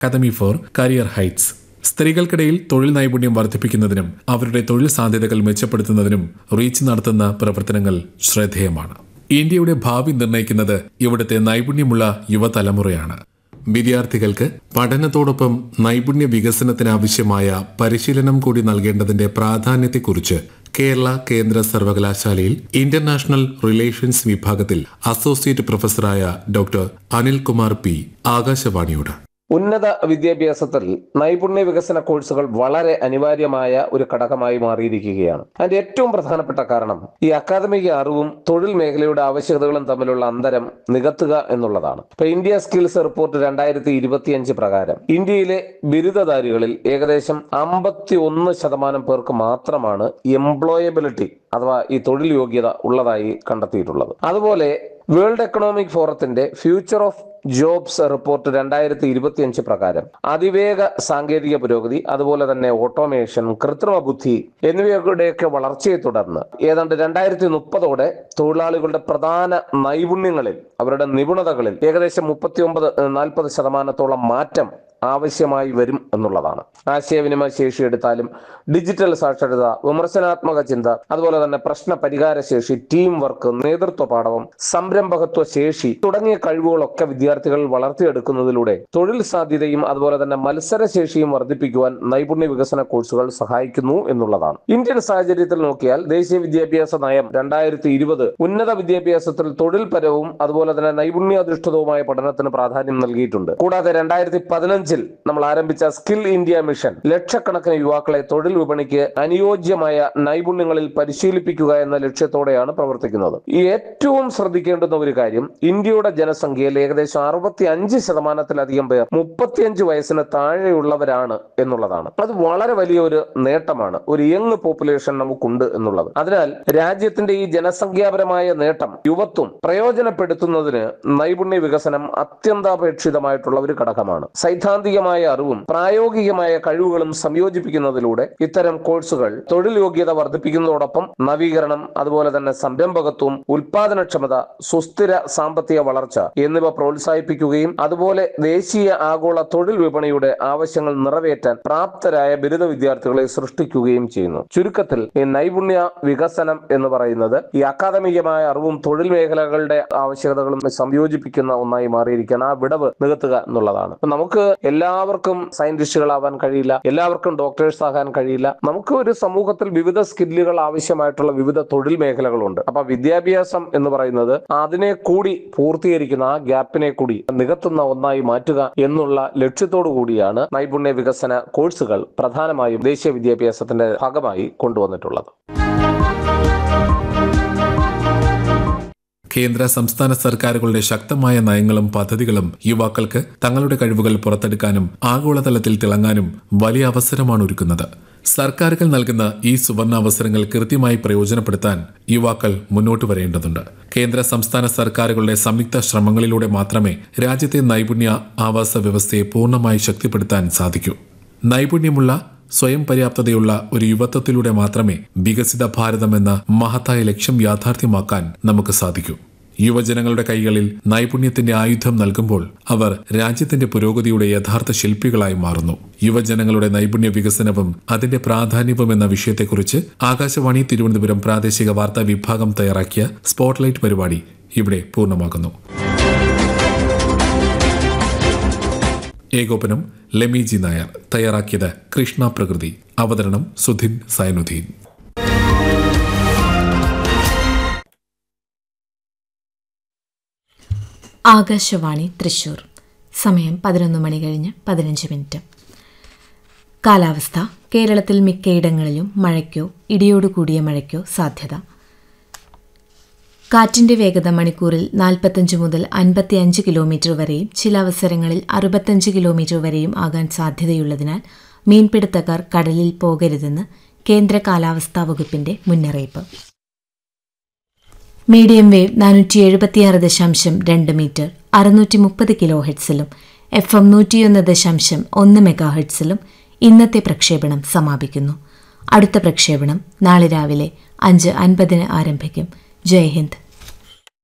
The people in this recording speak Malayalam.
അക്കാദമി ഫോർ കരിയർ ഹൈറ്റ്സ് സ്ത്രീകൾക്കിടയിൽ തൊഴിൽ നൈപുണ്യം വർദ്ധിപ്പിക്കുന്നതിനും അവരുടെ തൊഴിൽ സാധ്യതകൾ മെച്ചപ്പെടുത്തുന്നതിനും റീച്ച് നടത്തുന്ന പ്രവർത്തനങ്ങൾ ശ്രദ്ധേയമാണ് ഇന്ത്യയുടെ ഭാവി നിർണ്ണയിക്കുന്നത് ഇവിടുത്തെ നൈപുണ്യമുള്ള യുവതലമുറയാണ് വിദ്യാർത്ഥികൾക്ക് പഠനത്തോടൊപ്പം നൈപുണ്യ വികസനത്തിനാവശ്യമായ പരിശീലനം കൂടി നൽകേണ്ടതിന്റെ പ്രാധാന്യത്തെക്കുറിച്ച് കേരള കേന്ദ്ര സർവകലാശാലയിൽ ഇന്റർനാഷണൽ റിലേഷൻസ് വിഭാഗത്തിൽ അസോസിയേറ്റ് പ്രൊഫസറായ ഡോക്ടർ അനിൽകുമാർ പി ആകാശവാണിയോട് ഉന്നത വിദ്യാഭ്യാസത്തിൽ നൈപുണ്യ വികസന കോഴ്സുകൾ വളരെ അനിവാര്യമായ ഒരു ഘടകമായി മാറിയിരിക്കുകയാണ് അതിന്റെ ഏറ്റവും പ്രധാനപ്പെട്ട കാരണം ഈ അക്കാദമിക അറിവും തൊഴിൽ മേഖലയുടെ ആവശ്യകതകളും തമ്മിലുള്ള അന്തരം നികത്തുക എന്നുള്ളതാണ് ഇപ്പൊ ഇന്ത്യ സ്കിൽസ് റിപ്പോർട്ട് രണ്ടായിരത്തി ഇരുപത്തിയഞ്ച് പ്രകാരം ഇന്ത്യയിലെ ബിരുദധാരികളിൽ ഏകദേശം അമ്പത്തി ഒന്ന് ശതമാനം പേർക്ക് മാത്രമാണ് എംപ്ലോയബിലിറ്റി അഥവാ ഈ തൊഴിൽ യോഗ്യത ഉള്ളതായി കണ്ടെത്തിയിട്ടുള്ളത് അതുപോലെ വേൾഡ് എക്കണോമിക് ഫോറത്തിന്റെ ഫ്യൂച്ചർ ഓഫ് ജോബ്സ് റിപ്പോർട്ട് രണ്ടായിരത്തി ഇരുപത്തിയഞ്ച് പ്രകാരം അതിവേഗ സാങ്കേതിക പുരോഗതി അതുപോലെ തന്നെ ഓട്ടോമേഷൻ കൃത്രിമ ബുദ്ധി എന്നിവയുടെയൊക്കെ വളർച്ചയെ തുടർന്ന് ഏതാണ്ട് രണ്ടായിരത്തി മുപ്പതോടെ തൊഴിലാളികളുടെ പ്രധാന നൈപുണ്യങ്ങളിൽ അവരുടെ നിപുണതകളിൽ ഏകദേശം മുപ്പത്തി ഒമ്പത് നാൽപ്പത് ശതമാനത്തോളം മാറ്റം ആവശ്യമായി വരും എന്നുള്ളതാണ് ആശയവിനിമയ ശേഷി എടുത്താലും ഡിജിറ്റൽ സാക്ഷരത വിമർശനാത്മക ചിന്ത അതുപോലെ തന്നെ പ്രശ്ന പരിഹാര ശേഷി ടീം വർക്ക് നേതൃത്വ പാഠവും സംരംഭകത്വ ശേഷി തുടങ്ങിയ കഴിവുകളൊക്കെ വിദ്യാർത്ഥികൾ വളർത്തിയെടുക്കുന്നതിലൂടെ തൊഴിൽ സാധ്യതയും അതുപോലെ തന്നെ മത്സരശേഷിയും വർദ്ധിപ്പിക്കുവാൻ നൈപുണ്യ വികസന കോഴ്സുകൾ സഹായിക്കുന്നു എന്നുള്ളതാണ് ഇന്ത്യൻ സാഹചര്യത്തിൽ നോക്കിയാൽ ദേശീയ വിദ്യാഭ്യാസ നയം രണ്ടായിരത്തി ഇരുപത് ഉന്നത വിദ്യാഭ്യാസത്തിൽ തൊഴിൽപരവും അതുപോലെ തന്നെ നൈപുണ്യാധിഷ്ഠിതവുമായ പഠനത്തിന് പ്രാധാന്യം നൽകിയിട്ടുണ്ട് കൂടാതെ രണ്ടായിരത്തി പതിനഞ്ചിൽ നമ്മൾ ആരംഭിച്ച സ്കിൽ ഇന്ത്യ മിഷൻ ലക്ഷക്കണക്കിന് യുവാക്കളെ തൊഴിൽ വിപണിക്ക് അനുയോജ്യമായ നൈപുണ്യങ്ങളിൽ പരിശീലിപ്പിക്കുക എന്ന ലക്ഷ്യത്തോടെയാണ് പ്രവർത്തിക്കുന്നത് ഈ ഏറ്റവും ശ്രദ്ധിക്കേണ്ടുന്ന ഒരു കാര്യം ഇന്ത്യയുടെ ജനസംഖ്യയിൽ ഏകദേശം അറുപത്തി അഞ്ച് ശതമാനത്തിലധികം പേർ മുപ്പത്തിയഞ്ച് വയസ്സിന് താഴെയുള്ളവരാണ് എന്നുള്ളതാണ് അത് വളരെ വലിയ ഒരു നേട്ടമാണ് ഒരു യങ് പോപ്പുലേഷൻ നമുക്കുണ്ട് എന്നുള്ളത് അതിനാൽ രാജ്യത്തിന്റെ ഈ ജനസംഖ്യാപരമായ നേട്ടം യുവത്വം പ്രയോജനപ്പെടുത്തുന്നതിന് നൈപുണ്യ വികസനം അത്യന്താപേക്ഷിതമായിട്ടുള്ള ഒരു ഘടകമാണ് സൈദ്ധാന്തികമായ അറിവും പ്രായോഗികമായ കഴിവുകളും സംയോജിപ്പിക്കുന്നതിലൂടെ ഇത്തരം കോഴ്സുകൾ തൊഴിൽ യോഗ്യത വർദ്ധിപ്പിക്കുന്നതോടൊപ്പം നവീകരണം അതുപോലെ തന്നെ സംരംഭകത്വം ഉൽപാദനക്ഷമത സുസ്ഥിര സാമ്പത്തിക വളർച്ച എന്നിവ പ്രോത്സാഹിപ്പിക്കുകയും അതുപോലെ ദേശീയ ആഗോള തൊഴിൽ വിപണിയുടെ ആവശ്യങ്ങൾ നിറവേറ്റാൻ പ്രാപ്തരായ ബിരുദ വിദ്യാർത്ഥികളെ സൃഷ്ടിക്കുകയും ചെയ്യുന്നു ചുരുക്കത്തിൽ ഈ നൈപുണ്യ വികസനം എന്ന് പറയുന്നത് ഈ അക്കാദമികമായ അറിവും തൊഴിൽ മേഖലകളുടെ ആവശ്യകതകളും സംയോജിപ്പിക്കുന്ന ഒന്നായി മാറിയിരിക്കുകയാണ് ആ വിടവ് നികത്തുക എന്നുള്ളതാണ് അപ്പൊ നമുക്ക് എല്ലാവർക്കും സയന്റിസ്റ്റുകളാവാൻ കഴിയില്ല എല്ലാവർക്കും ഡോക്ടേഴ്സ് ആകാൻ കഴിയില്ല നമുക്ക് ഒരു സമൂഹത്തിൽ വിവിധ സ്കില്ലുകൾ ആവശ്യമായിട്ടുള്ള വിവിധ തൊഴിൽ മേഖലകളുണ്ട് അപ്പൊ വിദ്യാഭ്യാസം എന്ന് പറയുന്നത് അതിനെ കൂടി പൂർത്തീകരിക്കുന്ന ആ ഗ്യാപ്പിനെ കൂടി നികത്തുന്ന ഒന്നായി മാറ്റുക എന്നുള്ള ലക്ഷ്യത്തോടു കൂടിയാണ് നൈപുണ്യ വികസന കോഴ്സുകൾ പ്രധാനമായും ദേശീയ വിദ്യാഭ്യാസത്തിന്റെ ഭാഗമായി കൊണ്ടുവന്നിട്ടുള്ളത് കേന്ദ്ര സംസ്ഥാന സർക്കാരുകളുടെ ശക്തമായ നയങ്ങളും പദ്ധതികളും യുവാക്കൾക്ക് തങ്ങളുടെ കഴിവുകൾ പുറത്തെടുക്കാനും ആഗോളതലത്തിൽ തിളങ്ങാനും വലിയ അവസരമാണ് ഒരുക്കുന്നത് സർക്കാരുകൾ നൽകുന്ന ഈ സുവർണാവസരങ്ങൾ കൃത്യമായി പ്രയോജനപ്പെടുത്താൻ യുവാക്കൾ മുന്നോട്ട് വരേണ്ടതുണ്ട് കേന്ദ്ര സംസ്ഥാന സർക്കാരുകളുടെ സംയുക്ത ശ്രമങ്ങളിലൂടെ മാത്രമേ രാജ്യത്തെ നൈപുണ്യ ആവാസ വ്യവസ്ഥയെ പൂർണ്ണമായി ശക്തിപ്പെടുത്താൻ സാധിക്കൂ നൈപുണ്യമുള്ള സ്വയം പര്യാപ്തതയുള്ള ഒരു യുവത്വത്തിലൂടെ മാത്രമേ വികസിത ഭാരതം എന്ന മഹത്തായ ലക്ഷ്യം യാഥാർത്ഥ്യമാക്കാൻ നമുക്ക് സാധിക്കൂ യുവജനങ്ങളുടെ കൈകളിൽ നൈപുണ്യത്തിന്റെ ആയുധം നൽകുമ്പോൾ അവർ രാജ്യത്തിന്റെ പുരോഗതിയുടെ യഥാർത്ഥ ശില്പികളായി മാറുന്നു യുവജനങ്ങളുടെ നൈപുണ്യ വികസനവും അതിന്റെ പ്രാധാന്യവും എന്ന വിഷയത്തെക്കുറിച്ച് ആകാശവാണി തിരുവനന്തപുരം പ്രാദേശിക വാർത്താ വിഭാഗം തയ്യാറാക്കിയ സ്പോട്ട്ലൈറ്റ് പരിപാടി ഇവിടെ പൂർണ്ണമാകുന്നു ഏകോപനം ലെമിജി നായർ തയ്യാറാക്കിയത് കൃഷ്ണ പ്രകൃതി അവതരണം സുധിൻ സൈനുദ്ദീൻ ആകാശവാണി തൃശൂർ സമയം പതിനൊന്ന് മണി കഴിഞ്ഞ് പതിനഞ്ച് മിനിറ്റ് കാലാവസ്ഥ കേരളത്തിൽ മിക്കയിടങ്ങളിലും മഴയ്ക്കോ ഇടിയോട് കൂടിയ മഴയ്ക്കോ സാധ്യത കാറ്റിന്റെ വേഗത മണിക്കൂറിൽ നാൽപ്പത്തഞ്ച് മുതൽ അൻപത്തിയഞ്ച് കിലോമീറ്റർ വരെയും ചില അവസരങ്ങളിൽ അറുപത്തഞ്ച് കിലോമീറ്റർ വരെയും ആകാൻ സാധ്യതയുള്ളതിനാൽ മീൻപിടുത്തക്കാർ കടലിൽ പോകരുതെന്ന് കേന്ദ്ര കാലാവസ്ഥാ വകുപ്പിന്റെ മുന്നറിയിപ്പ് മീഡിയം വേവ് നാനൂറ്റി എഴുപത്തിയാറ് ദശാംശം രണ്ട് മീറ്റർ അറുന്നൂറ്റി മുപ്പത് കിലോ ഹെഡ്സിലും എഫ് എം നൂറ്റിയൊന്ന് ദശാംശം ഒന്ന് മെഗാ ഹെഡ്സിലും ഇന്നത്തെ പ്രക്ഷേപണം സമാപിക്കുന്നു അടുത്ത പ്രക്ഷേപണം നാളെ രാവിലെ അഞ്ച് അൻപതിന് ആരംഭിക്കും ജയ് ഹിന്ദ്